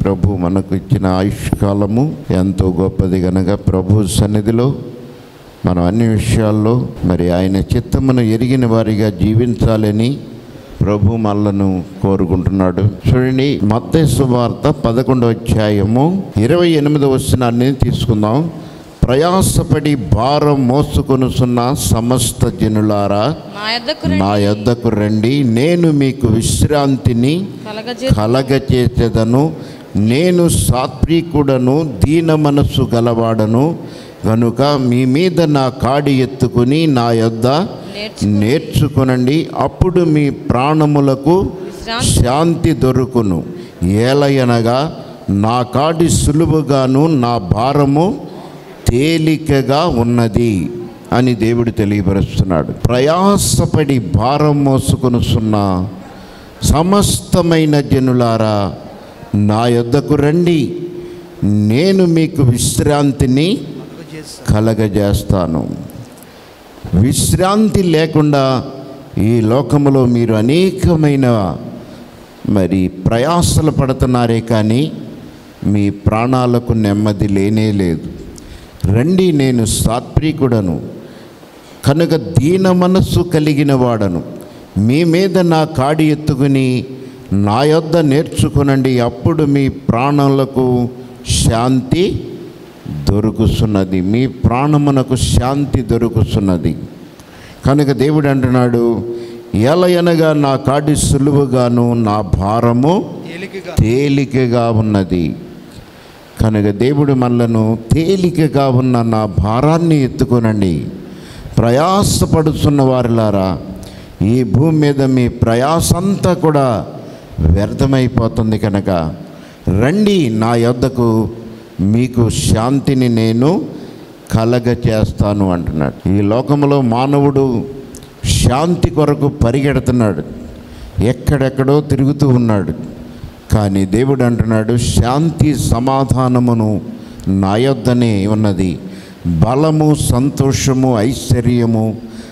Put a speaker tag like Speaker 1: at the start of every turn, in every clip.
Speaker 1: ప్రభు మనకు ఇచ్చిన ఆయుష్కాలము ఎంతో గొప్పది గనక ప్రభు సన్నిధిలో మనం అన్ని విషయాల్లో మరి ఆయన చిత్తమును ఎరిగిన వారిగా జీవించాలని ప్రభు మనలను కోరుకుంటున్నాడు చూడండి మత్తయి వార్త పదకొండవ అధ్యాయము ఇరవై ఎనిమిదవ వచనాన్ని తీసుకుందాం ప్రయాసపడి భారం మోసుకొనుసున్న సమస్త జనులారా
Speaker 2: నా యొద్దకు
Speaker 1: నా యొద్దకు రండి నేను మీకు విశ్రాంతిని
Speaker 2: కలగజే
Speaker 1: కలగచేసేదను నేను సాత్వికుడను దీన మనస్సు గలవాడను కనుక మీ మీద నా కాడి ఎత్తుకుని నా యొద్ద
Speaker 2: నేర్చు
Speaker 1: నేర్చుకునండి అప్పుడు మీ ప్రాణములకు
Speaker 2: విశ్రాంతి
Speaker 1: శాంతి దొరుకును ఏలయనగా నా కాడి సులువుగాను నా భారము తేలికగా ఉన్నది అని దేవుడు తెలియపరుస్తున్నాడు ప్రయాసపడి భారం మోసుకొనుసున్న సమస్తమైన జనులారా నా యొద్దకు రండి నేను మీకు విశ్రాంతిని కలగజేస్తాను విశ్రాంతి లేకుండా ఈ లోకములో మీరు అనేకమైన మరి ప్రయాసలు పడుతున్నారే కానీ మీ ప్రాణాలకు నెమ్మది లేనే లేదు రండి నేను సాత్వికుడను కనుక దీన మనస్సు కలిగిన వాడను మీ మీద నా కాడి ఎత్తుకుని నా యొద్ద నేర్చుకునండి అప్పుడు మీ ప్రాణాలకు శాంతి దొరుకుతున్నది మీ ప్రాణమునకు శాంతి దొరుకుతున్నది కనుక దేవుడు అంటున్నాడు ఎలయనగా నా కాడి సులువుగాను నా భారము
Speaker 3: తేలికగా
Speaker 1: తేలికగా ఉన్నది కనుక దేవుడు మనలను తేలికగా ఉన్న నా భారాన్ని ఎత్తుకోనండి ప్రయాసపడుతున్న వారిలారా ఈ భూమి మీద మీ ప్రయాసంతా కూడా వ్యర్థమైపోతుంది కనుక రండి నా యొద్దకు మీకు శాంతిని నేను కలగ చేస్తాను అంటున్నాడు ఈ లోకంలో మానవుడు శాంతి కొరకు పరిగెడుతున్నాడు ఎక్కడెక్కడో తిరుగుతూ ఉన్నాడు కానీ దేవుడు అంటున్నాడు శాంతి సమాధానమును నా యొద్దనే ఉన్నది బలము సంతోషము ఐశ్వర్యము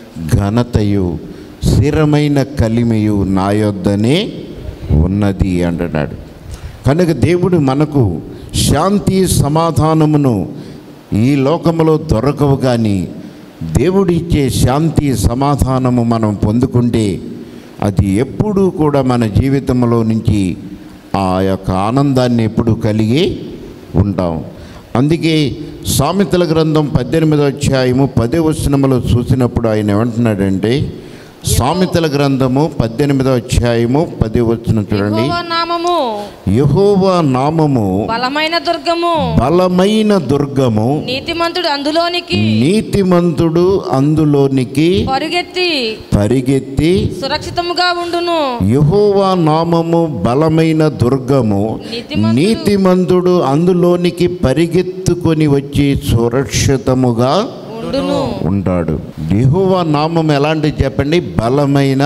Speaker 1: ఘనతయు స్థిరమైన కలిమియు నా యొద్దనే ఉన్నది అంటున్నాడు కనుక దేవుడు మనకు శాంతి సమాధానమును ఈ లోకములో దొరకవు కానీ దేవుడు ఇచ్చే శాంతి సమాధానము మనం పొందుకుంటే అది ఎప్పుడూ కూడా మన జీవితంలో నుంచి ఆ యొక్క ఆనందాన్ని ఎప్పుడు కలిగి ఉంటాం అందుకే సామెతల గ్రంథం పద్దెనిమిదో అధ్యాయము పదే వచనములో చూసినప్పుడు ఆయన ఏమంటున్నాడంటే సామెతల గ్రంథము పద్దెనిమిదో అధ్యాయము పదే వచనం చూడండి
Speaker 2: యెహోవా నామము
Speaker 1: యహోవా నామము
Speaker 2: బలమైన దుర్గము
Speaker 1: బలమైన దుర్గము
Speaker 2: నీతిమంతుడు అందులోనికి
Speaker 1: నీతిమంతుడు అందులోనికి
Speaker 2: పరుగెత్తి
Speaker 1: పరిగెత్తి
Speaker 2: సురక్షితముగా ఉండును
Speaker 1: యహోవా నామము బలమైన దుర్గము
Speaker 2: నీతిమంతుడు-
Speaker 1: నీతిమంతుడు అందులోనికి పరిగెత్తుకొని వచ్చి సురక్షితముగా
Speaker 2: ఉండును
Speaker 1: ఉంటాడు యెహోవా నామం ఎలాంటి చెప్పండి బలమైన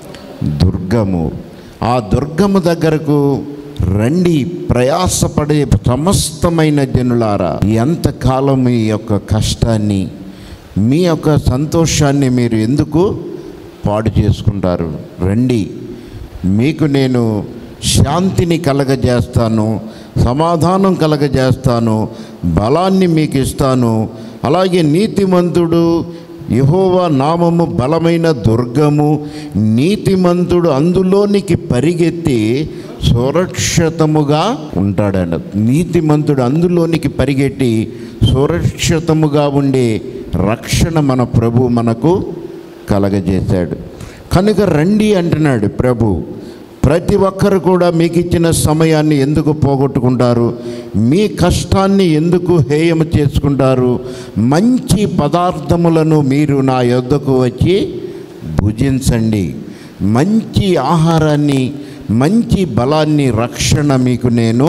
Speaker 1: దుర్గము ఆ దుర్గము దగ్గరకు రండి ప్రయాసపడే సమస్తమైన జనులారా ఎంతకాలం మీ యొక్క కష్టాన్ని మీ యొక్క సంతోషాన్ని మీరు ఎందుకు పాడు చేసుకుంటారు రండి మీకు నేను శాంతిని కలగజేస్తాను సమాధానం కలగజేస్తాను బలాన్ని మీకు ఇస్తాను అలాగే నీతిమంతుడు యహోవా నామము బలమైన దుర్గము నీతిమంతుడు అందులోనికి పరిగెత్తి సురక్షితముగా ఉంటాడంట నీతిమంతుడు అందులోనికి పరిగెట్టి సురక్షితముగా ఉండే రక్షణ మన ప్రభు మనకు కలగజేశాడు కనుక రండి అంటున్నాడు ప్రభు ప్రతి ఒక్కరు కూడా మీకు ఇచ్చిన సమయాన్ని ఎందుకు పోగొట్టుకుంటారు మీ కష్టాన్ని ఎందుకు హేయం చేసుకుంటారు మంచి పదార్థములను మీరు నా యొద్దకు వచ్చి భుజించండి మంచి ఆహారాన్ని మంచి బలాన్ని రక్షణ మీకు నేను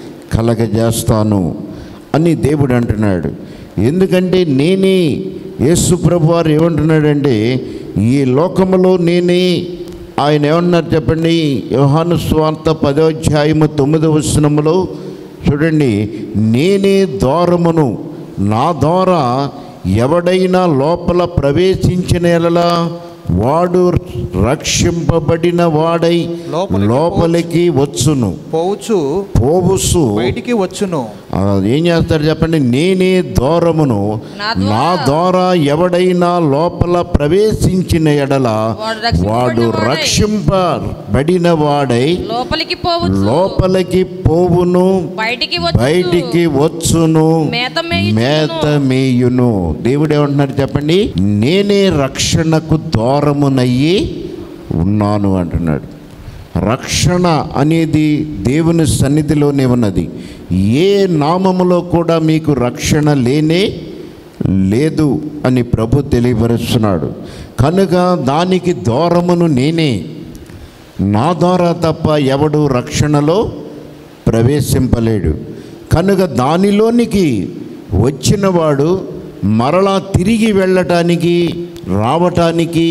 Speaker 1: కలగజేస్తాను అని దేవుడు అంటున్నాడు ఎందుకంటే నేనే యేసు ప్రభు వారు ఏమంటున్నాడంటే ఈ లోకములో నేనే ఆయన ఏమన్నారు చెప్పండి యోహాను స్వార్థ పదోధ్యాయము తొమ్మిదవ వచనములో చూడండి నేనే ద్వారమును నా ద్వారా ఎవడైనా లోపల ప్రవేశించిన ఎడలా వాడు రక్షింపబడిన వాడై
Speaker 3: లోపలికి
Speaker 1: లోపలికి వచ్చును
Speaker 3: పోవచ్చు
Speaker 1: పోవుసు
Speaker 3: బయటికి వచ్చును
Speaker 1: ఆ, ఏం చేస్తాడు చెప్పండి నేనే దూరమును
Speaker 2: నా ద్వారా
Speaker 1: నా ద్వారా ఎవడైనా లోపల ప్రవేశించిన ఎడల
Speaker 2: వాడు
Speaker 1: వాడు
Speaker 2: రక్షింపబడిన
Speaker 1: రక్షింపబడిన వాడై
Speaker 2: లోపలికి పోవచ్చు
Speaker 1: లోపలికి పోవును
Speaker 2: బయటికి వచ్చు
Speaker 1: బయటికి వచ్చును
Speaker 2: మేత మేయుచును.
Speaker 1: మేత మేయును దేవుడు ఏమంటున్నారు చెప్పండి నేనే రక్షణకు దూరమునయ్యి ఉన్నాను అంటున్నాడు రక్షణ అనేది దేవుని సన్నిధిలోనే ఉన్నది ఏ నామములో కూడా మీకు రక్షణ లేనే లేదు అని ప్రభు తెలియపరుస్తున్నాడు కనుక దానికి దూరమును నేనే నా ద్వారా తప్ప ఎవడు రక్షణలో ప్రవేశింపలేడు కనుక దానిలోనికి వచ్చినవాడు మరలా తిరిగి వెళ్ళటానికి రావటానికి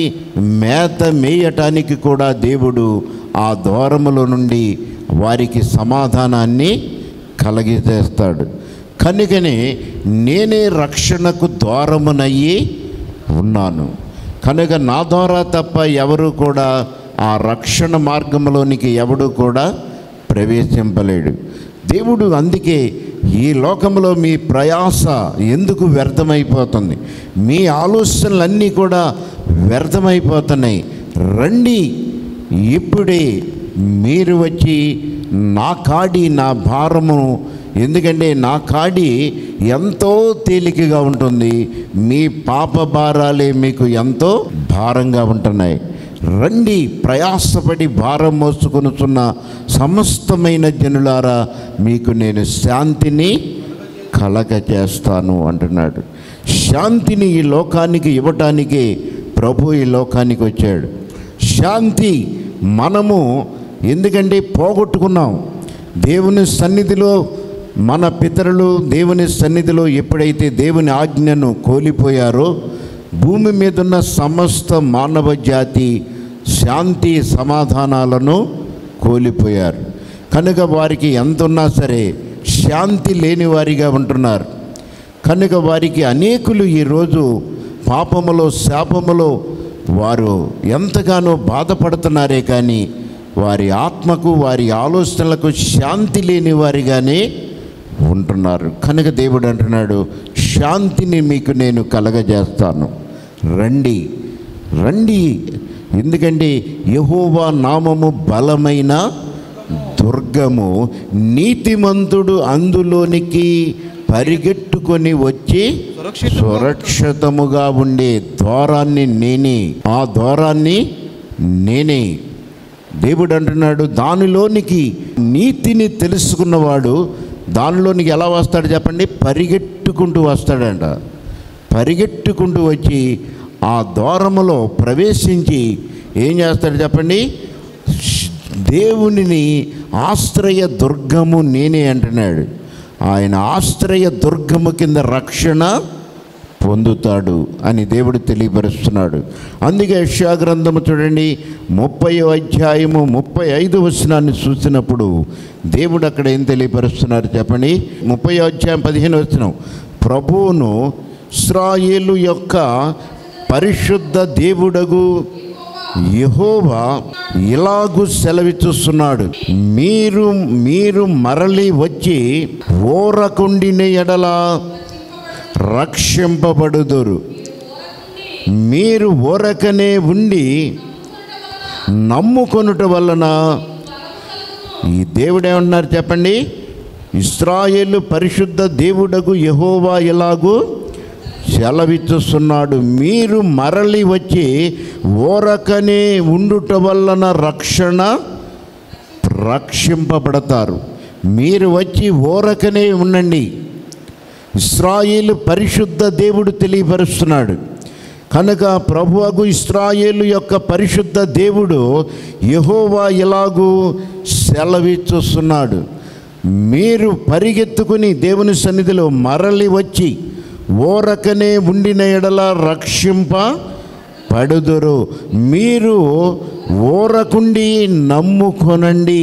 Speaker 1: మేత మేయటానికి కూడా దేవుడు ఆ ద్వారముల నుండి వారికి సమాధానాన్ని కలగజేస్తాడు కనుకనే నేనే రక్షణకు ద్వారమునయ్యి ఉన్నాను కనుక నా ద్వారా తప్ప ఎవరు కూడా ఆ రక్షణ మార్గంలోనికి ఎవడు కూడా ప్రవేశింపలేడు దేవుడు అందుకే ఈ లోకంలో మీ ప్రయాస ఎందుకు వ్యర్థమైపోతుంది మీ ఆలోచనలన్నీ కూడా వ్యర్థమైపోతున్నాయి రండి ఇప్పుడే మీరు వచ్చి నా కాడి నా భారము ఎందుకంటే నా కాడి ఎంతో తేలికగా ఉంటుంది మీ పాప భారాలే మీకు ఎంతో భారంగా ఉంటున్నాయి రండి ప్రయాసపడి భారం మోసుకొనుచున్న సమస్తమైన జనులారా మీకు నేను శాంతిని కలగ చేస్తాను అంటున్నాడు శాంతిని ఈ లోకానికి ఇవ్వటానికి ప్రభు ఈ లోకానికి వచ్చాడు శాంతి మనము ఎందుకంటే పోగొట్టుకున్నాం దేవుని సన్నిధిలో మన పితరులు దేవుని సన్నిధిలో ఎప్పుడైతే దేవుని ఆజ్ఞను కోల్పోయారో భూమి మీద ఉన్న సమస్త మానవ జాతి శాంతి సమాధానాలను కోల్పోయారు కనుక వారికి ఎంత ఉన్నా సరే శాంతి లేని వారిగా ఉంటున్నారు కనుక వారికి అనేకులు ఈరోజు పాపములో శాపములో వారు ఎంతగానో బాధపడుతున్నారే కానీ వారి ఆత్మకు వారి ఆలోచనలకు శాంతి లేని వారిగానే ఉంటున్నారు కనుక దేవుడు అంటున్నాడు శాంతిని మీకు నేను కలగజేస్తాను రండి రండి ఎందుకంటే యహోవా నామము బలమైన దుర్గము నీతిమంతుడు అందులోనికి పరిగెట్టుకొని వచ్చి
Speaker 3: సురక్షితముగా
Speaker 1: సురక్షితముగా ఉండే ద్వారాన్ని నేనే ఆ ద్వారాన్ని నేనే దేవుడు అంటున్నాడు దానిలోనికి నీతిని తెలుసుకున్నవాడు దానిలోనికి ఎలా వస్తాడు చెప్పండి పరిగెట్టుకుంటూ వస్తాడంట పరిగెట్టుకుంటూ వచ్చి ఆ ద్వారములో ప్రవేశించి ఏం చేస్తాడు చెప్పండి దేవునిని ఆశ్రయ దుర్గము నేనే అంటున్నాడు ఆయన ఆశ్రయ దుర్గము కింద రక్షణ పొందుతాడు అని దేవుడు తెలియపరుస్తున్నాడు అందుకే యెషయా గ్రంథము చూడండి ముప్పై అధ్యాయము ముప్పై ఐదు వచనాన్ని చూసినప్పుడు దేవుడు అక్కడ ఏం తెలియపరుస్తున్నారు చెప్పండి ముప్పై అధ్యాయం పదిహేను వచనం ప్రభువును ఇస్రాయేలు యొక్క పరిశుద్ధ దేవుడగు యెహోవా ఇలాగు సెలవిచ్చుస్తున్నాడు మీరు మీరు మరలి వచ్చి ఓరకుండిన ఎడల రక్షింపబడుదురు మీరు ఓరకనే ఉండి నమ్ముకొనుట వలన ఈ దేవుడు ఏమన్నారు చెప్పండి ఇస్రాయేలు పరిశుద్ధ దేవుడకు యహోవా ఎలాగూ సెలవిచ్చుస్తున్నాడు మీరు మరలి వచ్చి ఓరకనే ఉండుట వలన రక్షణ రక్షింపబడతారు మీరు వచ్చి ఓరకనే ఉండండి ఇస్రాయేలు పరిశుద్ధ దేవుడు తెలియపరుస్తున్నాడు కనుక ప్రభువకు ఇస్రాయేలు యొక్క పరిశుద్ధ దేవుడు యహోవా ఎలాగూ సెలవిచ్చుస్తున్నాడు మీరు పరిగెత్తుకుని దేవుని సన్నిధిలో మరలి వచ్చి ఓరకనే ఉండిన ఎడల రక్షింప పడుదురు మీరు ఓరకుండి నమ్ముకొనండి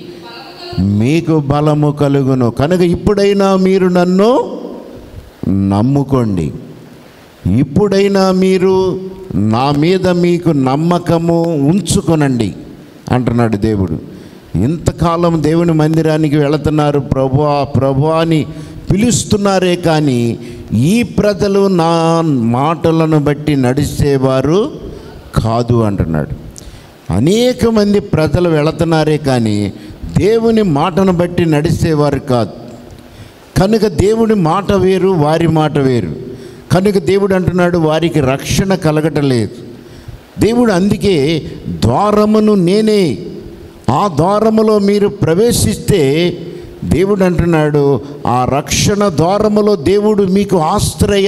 Speaker 1: మీకు బలము కలుగును కనుక ఇప్పుడైనా మీరు నన్ను నమ్ముకోండి ఇప్పుడైనా మీరు నా మీద మీకు నమ్మకము ఉంచుకొనండి అంటున్నాడు దేవుడు ఇంతకాలం దేవుని మందిరానికి వెళుతున్నారు ప్రభువా ప్రభువా అని పిలుస్తున్నారే కానీ ఈ ప్రజలు నా మాటలను బట్టి నడిచేవారు కాదు అంటున్నాడు అనేక మంది ప్రజలు వెళుతున్నారే కానీ దేవుని మాటను బట్టి నడిచేవారు కాదు కనుక దేవుడి మాట వేరు వారి మాట వేరు కనుక దేవుడు అంటున్నాడు వారికి రక్షణ కలగటం లేదు దేవుడు అందుకే ద్వారమును నేనే ఆ ద్వారములో మీరు ప్రవేశిస్తే దేవుడు అంటున్నాడు ఆ రక్షణ ద్వారములో దేవుడు మీకు ఆశ్రయ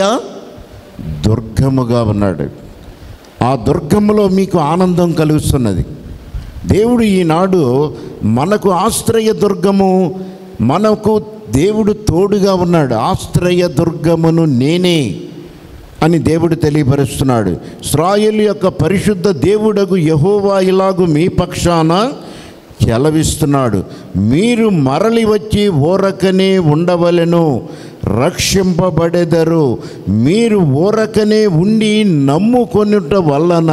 Speaker 1: దుర్గముగా ఉన్నాడు ఆ దుర్గములో మీకు ఆనందం కలుగుతున్నది దేవుడు ఈనాడు మనకు ఆశ్రయ దుర్గము మనకు దేవుడు తోడుగా ఉన్నాడు ఆశ్రయ దుర్గమును నేనే అని దేవుడు తెలియపరుస్తున్నాడు ఇస్రాయేలు యొక్క పరిశుద్ధ దేవుడగు యహోవా ఇలాగు మీ పక్షాన చెలవిస్తున్నాడు మీరు మరలి వచ్చి ఊరకనే ఉండవలెను రక్షింపబడెదరు మీరు ఊరకనే ఉండి నమ్ముకొనుట వలన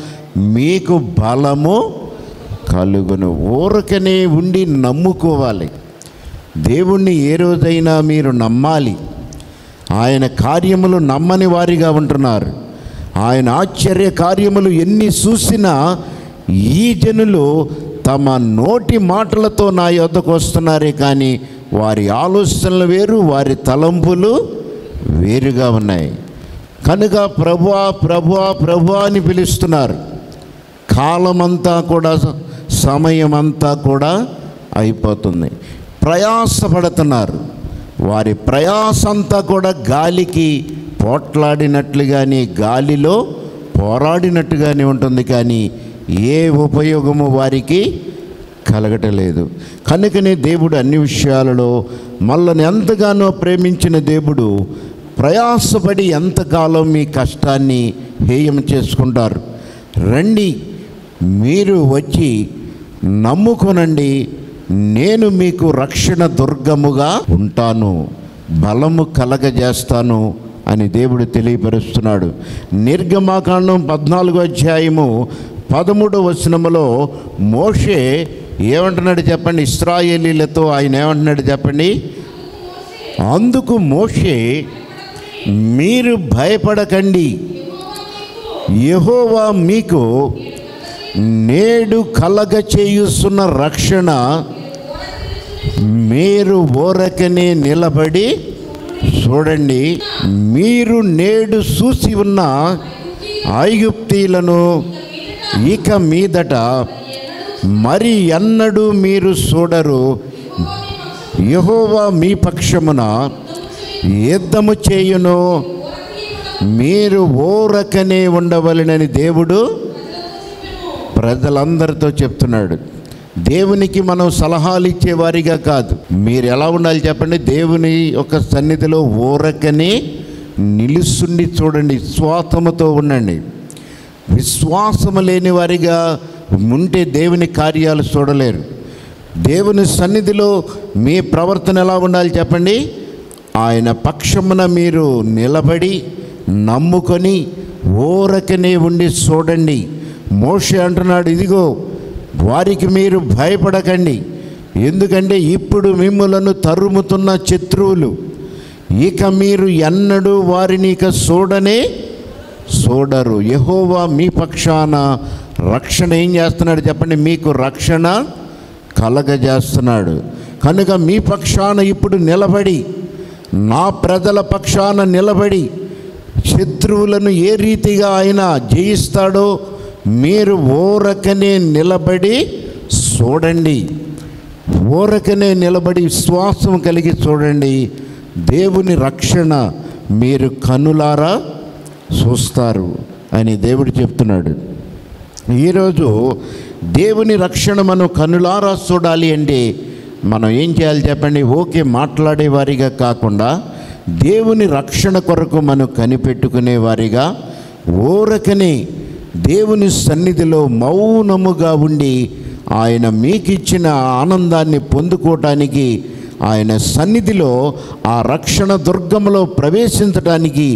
Speaker 1: మీకు బలము కలుగును ఊరకనే ఉండి నమ్ముకోవాలి దేవుణ్ణి ఏ రోజైనా మీరు నమ్మాలి ఆయన కార్యములు నమ్మని వారిగా ఉంటున్నారు ఆయన ఆశ్చర్య కార్యములు ఎన్ని చూసినా ఈ జనులు తమ నోటి మాటలతో నా యొద్దకు వస్తున్నారే కానీ వారి ఆలోచనలు వేరు వారి తలంపులు వేరుగా ఉన్నాయి కనుక ప్రభువా ప్రభువా ప్రభువా అని పిలుస్తున్నారు కాలమంతా కూడా సమయమంతా కూడా అయిపోతుంది ప్రయాసపడుతున్నారు వారి ప్రయాసంతా కూడా గాలికి పోట్లాడినట్లుగానే గాలిలో పోరాడినట్టుగానే ఉంటుంది కానీ ఏ ఉపయోగము వారికి కలగటలేదు కనుకనే దేవుడు అన్ని విషయాలలో మళ్ళని ఎంతగానో ప్రేమించిన దేవుడు ప్రయాసపడి ఎంతకాలం మీ కష్టాన్ని హేయం చేసుకుంటారు రండి మీరు వచ్చి నమ్ముకొనండి నేను మీకు రక్షణ దుర్గముగా ఉంటాను బలము కలగజేస్తాను అని దేవుడు తెలియపరుస్తున్నాడు నిర్గమాకాండం పద్నాలుగో అధ్యాయము పదమూడవ వచనములో మోషే ఏమంటున్నాడు చెప్పండి ఇస్రాయేలీలతో ఆయన ఏమంటున్నాడు చెప్పండి అందుకు మోషే మీరు భయపడకండి యెహోవా మీకు నేడు కలగ చేయుస్తున్న రక్షణ మీరు ఓరకనే నిలబడి చూడండి మీరు నేడు చూసి ఉన్న ఐగుప్తీలను ఇక మీదట మరి ఎన్నడూ మీరు చూడరు యెహోవా మీ పక్షమున యుద్ధము చేయును మీరు ఓరకనే ఉండవలెనని దేవుడు ప్రజలందరితో చెప్తున్నాడు దేవునికి మనం సలహాలు ఇచ్చేవారిగా కాదు మీరు ఎలా ఉండాలి చెప్పండి దేవుని యొక్క సన్నిధిలో ఊరకనే నిలుసుండి చూడండి విశ్వాసముతో ఉండండి విశ్వాసము లేని వారిగా ఉంటే దేవుని కార్యాలు చూడలేరు దేవుని సన్నిధిలో మీ ప్రవర్తన ఎలా ఉండాలి చెప్పండి ఆయన పక్షమున మీరు నిలబడి నమ్ముకొని ఓరకనే ఉండి చూడండి మోషే అంటున్నాడు ఇదిగో వారికి మీరు భయపడకండి ఎందుకంటే ఇప్పుడు మిమ్ములను తరుముతున్న శత్రువులు ఇక మీరు ఎన్నడూ వారిని ఇక చూడనే చూడరు యహోవా మీ పక్షాన రక్షణ ఏం చేస్తున్నాడు చెప్పండి మీకు రక్షణ కలగజేస్తున్నాడు కనుక మీ పక్షాన ఇప్పుడు నిలబడి నా ప్రజల పక్షాన నిలబడి శత్రువులను ఏ రీతిగా ఆయన జయిస్తాడో మీరు ఓరకనే నిలబడి చూడండి ఓరకనే నిలబడి విశ్వాసం కలిగి చూడండి దేవుని రక్షణ మీరు కనులారా చూస్తారు అని దేవుడు చెప్తున్నాడు ఈరోజు దేవుని రక్షణ మనం కనులారా చూడాలి అంటే మనం ఏం చేయాలి చెప్పండి ఓకే మాట్లాడే వారిగా కాకుండా దేవుని రక్షణ కొరకు మనం కనిపెట్టుకునే వారిగా ఓరకనే దేవుని సన్నిధిలో మౌనముగా ఉండి ఆయన మీకిచ్చిన ఆనందాన్ని పొందుకోవటానికి ఆయన సన్నిధిలో ఆ రక్షణ దుర్గములో ప్రవేశించడానికి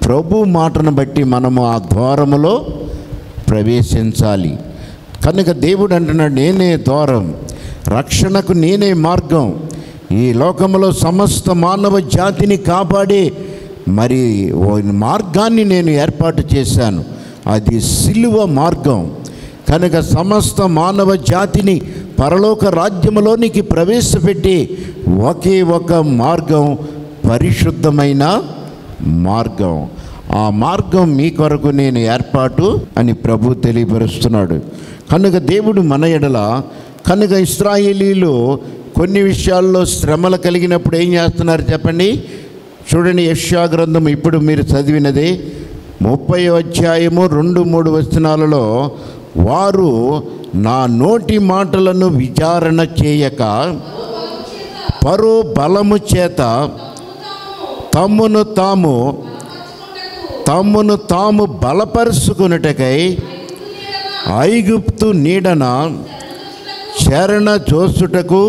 Speaker 1: ప్రభు మాటను బట్టి మనము ఆ ద్వారములో ప్రవేశించాలి కనుక దేవుడు అంటున్నాడు నేనే ద్వారం రక్షణకు నేనే మార్గం ఈ లోకములో సమస్త మానవ జాతిని కాపాడే మరి ఓ మార్గాన్ని నేను ఏర్పాటు చేశాను అది సిలువ మార్గం కనుక సమస్త మానవ జాతిని పరలోక రాజ్యములోనికి ప్రవేశపెట్టి ఒకే ఒక మార్గం పరిశుద్ధమైన మార్గం ఆ మార్గం మీ కొరకు నేను ఏర్పాటు అని ప్రభు తెలియపరుస్తున్నాడు కనుక దేవుడు మన ఎడల కనుక ఇస్రాయేలీలు కొన్ని విషయాల్లో శ్రమలు కలిగినప్పుడు ఏం చేస్తున్నారు చెప్పండి చూడండి యెషయా గ్రంథం ఇప్పుడు మీరు చదివినది ముప్పై అధ్యాయము రెండు మూడు వచనాలలో వారు నా నోటి మాటలను విచారణ చేయక పరో బలము చేత తమ్మును తాము తమ్మును తాము బలపరుచుకున్నటకై ఐగుప్తు నీడన శరణ చూసుటకు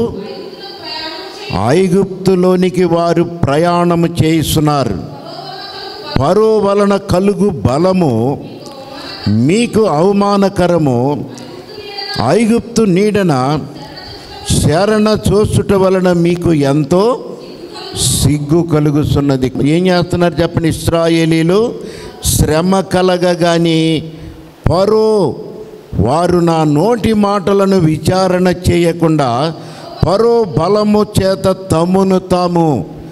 Speaker 1: ఐగుప్తులోనికి వారు ప్రయాణము చేస్తున్నారు పరో వలన కలుగు బలము మీకు అవమానకరము ఐగుప్తు నీడన శరణ చూసుట వలన మీకు ఎంతో సిగ్గు కలుగుతున్నది ఏం చేస్తున్నారు చెప్పండి ఇస్రాయేలీలు శ్రమ కలగగాని పరో వారు నా నోటి మాటలను విచారణ చేయకుండా పరో బలము చేత తమ్మును తాము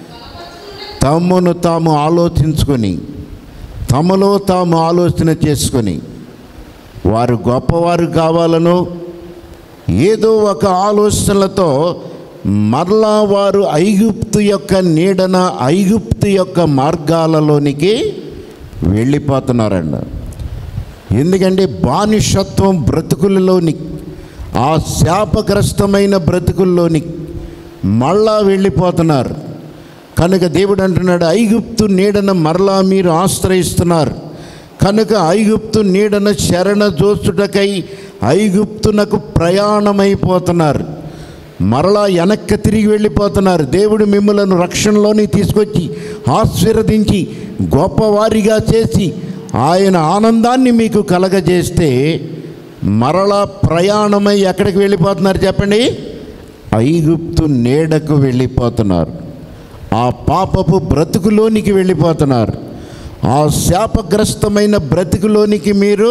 Speaker 1: తమ్మును తాము ఆలోచించుకొని తమలో తాము ఆలోచన చేసుకొని వారు గొప్పవారు కావాలను ఏదో ఒక ఆలోచనలతో మరలా వారు ఐగుప్తు యొక్క నీడన ఐగుప్తు యొక్క మార్గాలలోనికి వెళ్ళిపోతున్నారండి ఎందుకంటే బానిసత్వం బ్రతుకులలోని ఆ శాపగ్రస్తమైన బ్రతుకుల్లోని మళ్ళా వెళ్ళిపోతున్నారు కనుక దేవుడు అంటున్నాడు ఐగుప్తు నీడన మరలా మీరు ఆశ్రయిస్తున్నారు కనుక ఐగుప్తు నీడన శరణ జోచుటకై ఐగుప్తునకు ప్రయాణమైపోతున్నారు మరలా వెనక్కి తిరిగి వెళ్ళిపోతున్నారు దేవుడు మిమ్మలను రక్షణలోని తీసుకొచ్చి ఆశీర్వదించి గొప్పవారిగా చేసి ఆయన ఆనందాన్ని మీకు కలగజేస్తే మరలా ప్రయాణమై ఎక్కడికి వెళ్ళిపోతున్నారు చెప్పండి ఐగుప్తు నీడకు వెళ్ళిపోతున్నారు ఆ పాపపు బ్రతుకులోనికి వెళ్ళిపోతున్నారు ఆ శాపగ్రస్తమైన బ్రతుకులోనికి మీరు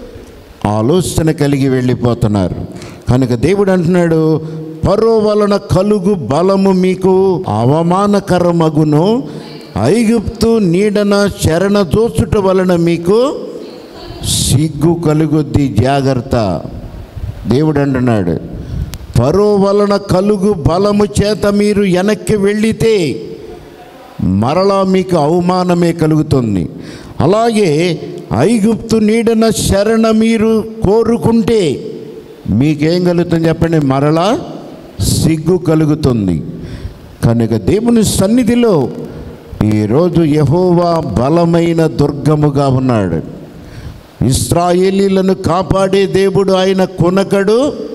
Speaker 1: ఆలోచన కలిగి వెళ్ళిపోతున్నారు కనుక దేవుడు అంటున్నాడు పరో వలన కలుగు బలము మీకు అవమానకరమగును ఐగుప్తు నీడన శరణ చూచుట వలన మీకు సిగ్గు కలుగుద్ది జాగ్రత్త దేవుడు అంటున్నాడు పరో వలన కలుగు బలము చేత మీరు వెనక్కి వెళ్ళితే మరలా మీకు అవమానమే కలుగుతుంది అలాగే ఐగుప్తు నీడన శరణ మీరు కోరుకుంటే మీకేం కలుగుతుంది చెప్పండి మరలా సిగ్గు కలుగుతుంది కనుక దేవుని సన్నిధిలో ఈరోజు యహోవా బలమైన దుర్గముగా ఉన్నాడు ఇస్రాయేలీలను కాపాడే దేవుడు ఆయన కొనకడు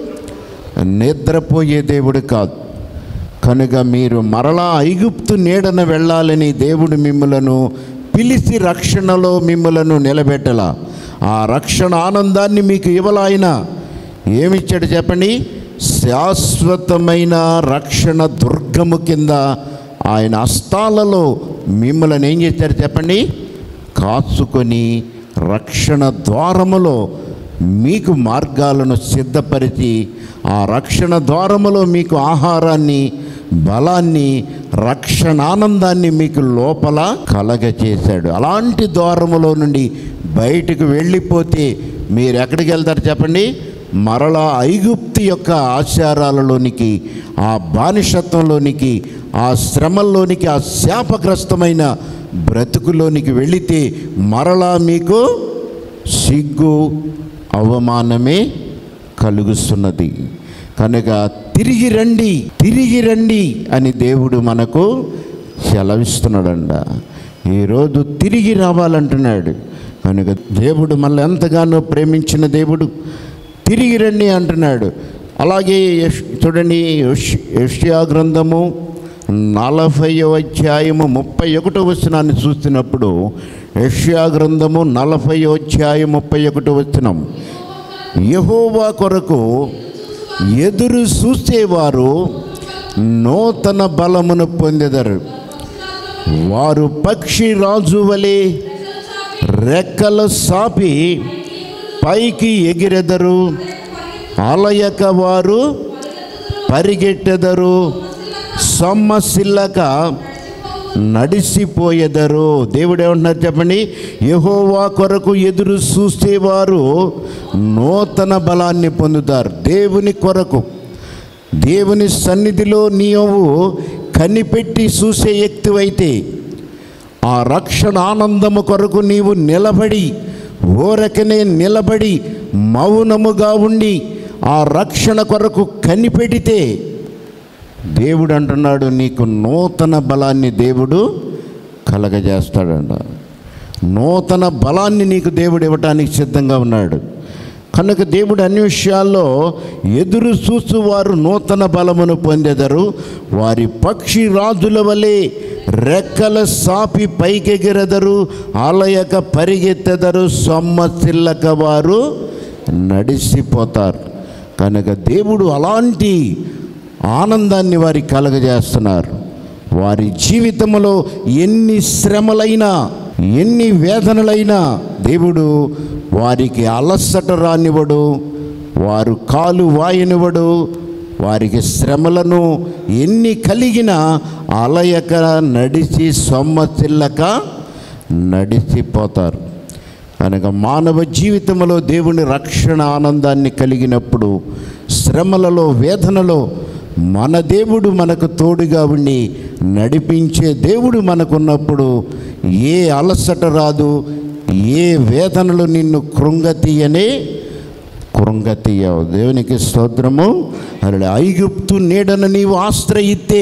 Speaker 1: నిద్రపోయే దేవుడు కాదు కనుక మీరు మరలా ఐగుప్తు నీడన వెళ్ళాలని దేవుడు మిమ్మలను పిలిచి రక్షణలో మిమ్మలను నిలబెట్టలా ఆ రక్షణ ఆనందాన్ని మీకు ఇవ్వలాయన ఏమిచ్చాడు చెప్పండి శాశ్వతమైన రక్షణ దుర్గము కింద ఆయన హస్తాలలో మిమ్మల్ని ఏం చేశారు చెప్పండి కాచుకొని రక్షణ ద్వారములో మీకు మార్గాలను సిద్ధపరిచి ఆ రక్షణ ద్వారములో మీకు ఆహారాన్ని బలాన్ని రక్షణానందాన్ని మీకు లోపల కలగచేశాడు అలాంటి ద్వారములో నుండి బయటకు వెళ్ళిపోతే మీరు ఎక్కడికి వెళ్తారు చెప్పండి మరలా ఐగుప్తి యొక్క ఆచారాలలోనికి ఆ బానిసత్వంలోనికి ఆ శ్రమల్లోనికి ఆ శాపగ్రస్తమైన బ్రతుకులోనికి వెళితే మరలా మీకు సిగ్గు అవమానమే కలుగుతున్నది కనుక తిరిగి రండి తిరిగి రండి అని దేవుడు మనకు సెలవిస్తున్నాడంట ఈరోజు తిరిగి రావాలంటున్నాడు కనుక దేవుడు మనల్ని ఎంతగానో ప్రేమించిన దేవుడు తిరిగి రండి అంటున్నాడు అలాగే యెష్- చూడండి యెష్- యెషయా గ్రంథము నలభై అధ్యాయము ముప్పై ఒకటో వచనాన్ని చూస్తున్నప్పుడు యష్యా గ్రంథము నలభై అధ్యాయం ముప్పై ఒకటో వచనం యహోవా కొరకు ఎదురు చూసేవారు నూతన బలమును పొందెదరు వారు పక్షి రాజు వలె రెక్కల సాపి పైకి ఎగిరెదరు అలయక వారు పరిగెట్టెదరు సొమ్మసిల్లక నడిసిపోయేదరు దేవుడు ఏమంటున్నారు చెప్పండి యహోవా కొరకు ఎదురు చూసేవారు నూతన బలాన్ని పొందుతారు దేవుని కొరకు దేవుని సన్నిధిలో నీవు కనిపెట్టి చూసే వ్యక్తివైతే ఆ రక్షణ ఆనందము కొరకు నీవు నిలబడి ఓరకనే నిలబడి మౌనముగా ఉండి ఆ రక్షణ కొరకు కనిపెడితే దేవుడు అంటున్నాడు నీకు నూతన బలాన్ని దేవుడు కలగజేస్తాడంట నూతన బలాన్ని నీకు దేవుడు ఇవ్వటానికి సిద్ధంగా ఉన్నాడు కనుక దేవుడు అన్ని విషయాల్లో ఎదురు చూస్తూ వారు నూతన బలమును పొందెదరు వారి పక్షి రాజుల వలె రెక్కల సాపి పైకెగిరెదరు ఆలయక పరిగెత్తెదరు సొమ్మసిల్లక వారు నడిసిపోతారు కనుక దేవుడు అలాంటి ఆనందాన్ని వారికి కలగజేస్తున్నారు వారి జీవితంలో ఎన్ని శ్రమలైనా ఎన్ని వేదనలైనా దేవుడు వారికి అలసట రానివ్వడు వారు కాలు వాయనివ్వడు వారికి శ్రమలను ఎన్ని కలిగినా అలయక నడిచి సొమ్మసిల్లక నడిచిపోతారు కనుక మానవ జీవితంలో దేవుని రక్షణ ఆనందాన్ని కలిగినప్పుడు శ్రమలలో వేదనలో మన దేవుడు మనకు తోడుగా ఉండి నడిపించే దేవుడు మనకున్నప్పుడు ఏ అలసట రాదు ఏ వేదనలు నిన్ను కృంగతీయనే కృంగతీయవు దేవునికి స్తోత్రము అలా ఐగుప్తు నీడను నీవు ఆశ్రయిస్తే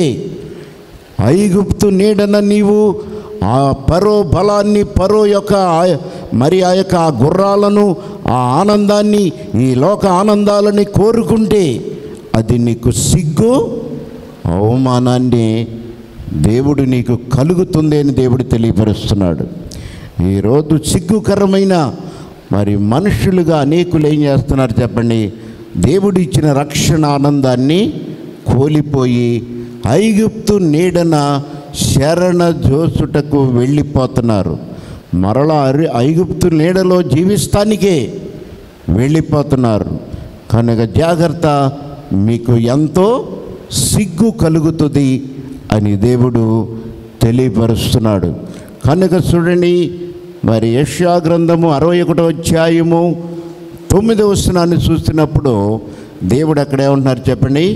Speaker 1: ఐగుప్తు నీడన నీవు ఆ పరో బలాన్ని పరో యొక్క ఆ- మరి ఆ యొక్క ఆ గుర్రాలను ఆ ఆనందాన్ని ఈ లోక ఆనందాలని కోరుకుంటే అది నీకు సిగ్గు అవమానాన్ని దేవుడు నీకు కలుగుతుంది అని దేవుడు తెలియపరుస్తున్నాడు ఈరోజు సిగ్గుకరమైన మరి మనుషులుగా అనేకులు ఏం చేస్తున్నారు చెప్పండి దేవుడు ఇచ్చిన రక్షణ ఆనందాన్ని కోల్పోయి ఐగుప్తు నీడన శరణ జోసుటకు వెళ్ళిపోతున్నారు మరలా అరి- ఐగుప్తు నీడలో జీవిస్తానికే వెళ్ళిపోతున్నారు కనుక జాగ్రత్త మీకు ఎంతో సిగ్గు కలుగుతుంది అని దేవుడు తెలియపరుస్తున్నాడు కనుక చూడండి మరి యష్యా గ్రంథము అరవై ఒకటో అధ్యాయము తొమ్మిదవ వచనాన్ని చూస్తున్నప్పుడు దేవుడు అక్కడ ఏమంటున్నారు చెప్పండి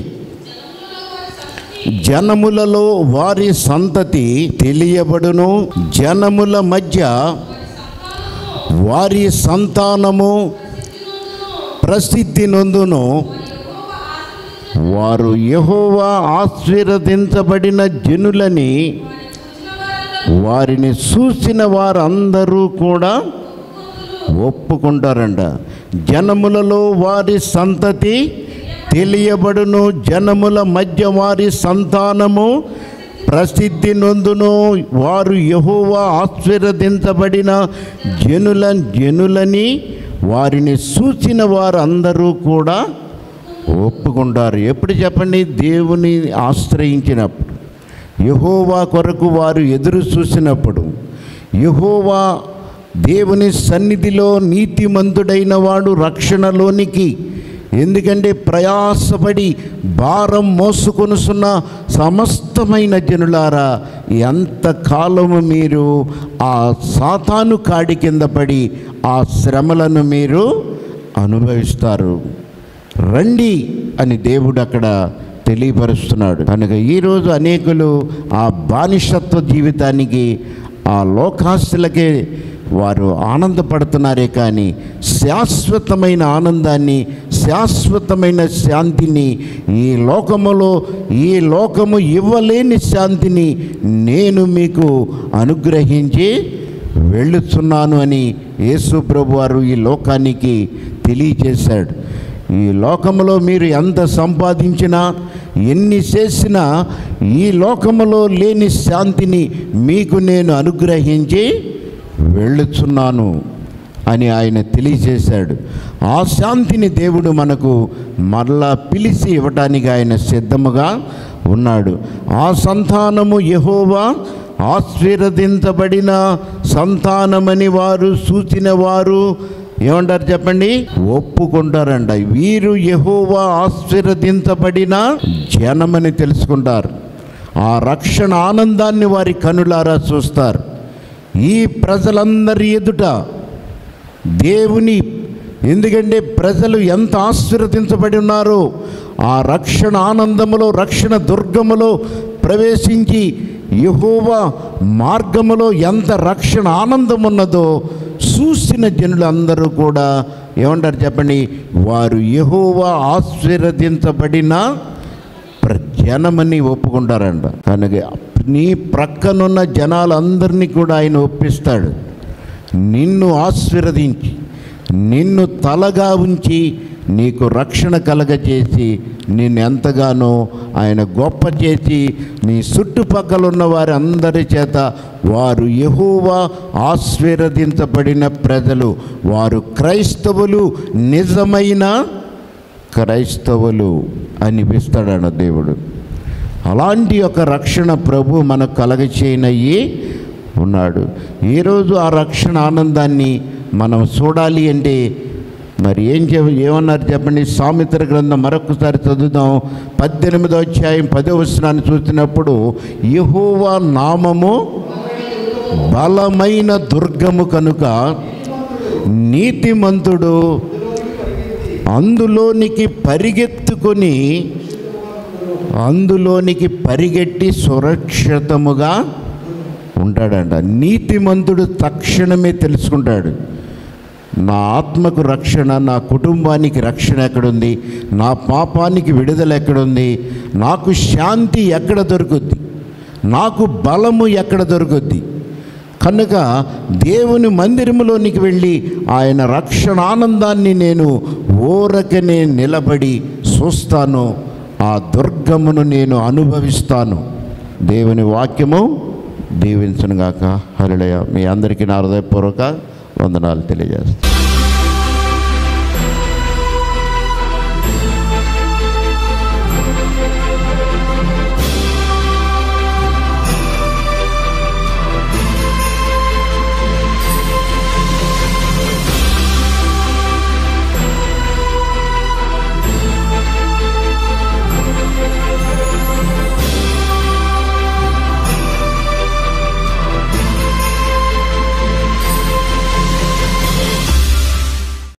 Speaker 1: జనములలో వారి సంతతి తెలియబడును జనముల మధ్య వారి సంతానము ప్రసిద్ధి నొందును వారు యహోవా ఆశీర్వదించబడిన జనులని వారిని చూసిన వారందరూ కూడా ఒప్పుకుంటారంట జనములలో వారి సంతతి తెలియబడును జనముల మధ్య వారి సంతానము ప్రసిద్ధి నొందును వారు యహోవా ఆశీర్వదించబడిన జనుల జనులని వారిని చూసిన వారందరూ కూడా ఒప్పుకుంటారు ఎప్పుడు చెప్పండి దేవుని ఆశ్రయించినప్పుడు యహోవా కొరకు వారు ఎదురు చూసినప్పుడు యహోవా దేవుని సన్నిధిలో నీతిమంతుడైన వాడు రక్షణలోనికి ఎందుకంటే ప్రయాసపడి భారం మోసుకొనుసున్న సమస్తమైన జనులారా ఎంతకాలము మీరు ఆ సాతాను కాడి కింద పడి ఆ శ్రమలను మీరు అనుభవిస్తారు రండి అని దేవుడు అక్కడ తెలియపరుస్తున్నాడు కనుక ఈరోజు అనేకులు ఆ బానిసత్వ జీవితానికి ఆ లోకాస్తులకే వారు ఆనందపడుతున్నారే కానీ శాశ్వతమైన ఆనందాన్ని శాశ్వతమైన శాంతిని ఈ లోకములో ఈ లోకము ఇవ్వలేని శాంతిని నేను మీకు అనుగ్రహించి వెళ్ళుచున్నాను అని యేసు ప్రభు వారు ఈ లోకానికి తెలియజేశాడు ఈ లోకంలో మీరు ఎంత సంపాదించినా ఎన్ని చేసినా ఈ లోకములో లేని శాంతిని మీకు నేను అనుగ్రహించి వెళ్ళుచున్నాను అని ఆయన తెలియజేశాడు ఆ శాంతిని దేవుడు మనకు మరలా పిలిచి ఇవ్వటానికి ఆయన సిద్ధముగా ఉన్నాడు ఆ సంతానము యహోవా ఆశీర్వదించబడిన సంతానమని వారు సూచిన వారు ఏమంటారు చెప్పండి ఒప్పుకుంటారంట వీరు యహోవా ఆశీర్వదించబడిన జనమని తెలుసుకుంటారు ఆ రక్షణ ఆనందాన్ని వారి కనులారా చూస్తారు ఈ ప్రజలందరి ఎదుట దేవుని ఎందుకంటే ప్రజలు ఎంత ఆశీర్వదించబడి ఉన్నారో ఆ రక్షణ ఆనందములో రక్షణ దుర్గములో ప్రవేశించి యహోవా మార్గములో ఎంత రక్షణ ఆనందం ఉన్నదో చూసిన జనులందరూ కూడా ఏమంటారు చెప్పండి వారు యహోవా ఆశీర్వదించబడిన ప్ర- జనమని ఒప్పుకుంటారంట కనుక నీ ప్రక్కనున్న జనాలందరినీ కూడా ఆయన ఒప్పిస్తాడు నిన్ను ఆశీర్వదించి నిన్ను తలగా ఉంచి నీకు రక్షణ కలగచేసి నిన్ను ఎంతగానో ఆయన గొప్ప చేసి నీ చుట్టుపక్కల ఉన్న వారి అందరి చేత వారు యహోవా ఆశీర్వదించబడిన ప్రజలు వారు క్రైస్తవులు నిజమైన క్రైస్తవులు అనిపిస్తాడన్న దేవుడు అలాంటి ఒక రక్షణ ప్రభు మనకు కలగచేయనయ్యి ఉన్నాడు ఈరోజు ఆ రక్షణ ఆనందాన్ని మనం చూడాలి అంటే మరి ఏం చె ఏమన్నారు చెప్పండి సామెతల గ్రంథం మరొకసారి చదువుదాం పద్దెనిమిదో అధ్యాయం పదో వచనాన్ని చూసినప్పుడు యెహోవా నామము బలమైన దుర్గము కనుక నీతిమంతుడు అందులోనికి పరిగెత్తుకొని అందులోనికి పరిగెట్టి సురక్షితముగా ఉంటాడంట నీతిమంతుడు తక్షణమే తెలుసుకుంటాడు నా ఆత్మకు రక్షణ నా కుటుంబానికి రక్షణ ఎక్కడుంది నా పాపానికి విడుదల ఎక్కడుంది నాకు శాంతి ఎక్కడ దొరుకుద్ది నాకు బలము ఎక్కడ దొరుకుద్ది కనుక దేవుని మందిరములోనికి వెళ్ళి ఆయన రక్షణ ఆనందాన్ని నేను ఊరకనే నిలబడి చూస్తాను ఆ దుర్గమును నేను అనుభవిస్తాను దేవుని వాక్యము దీవించనుగాక హరిళయ మీ అందరికీ నా హృదయపూర్వక వందనాలు తెలియజేస్తాను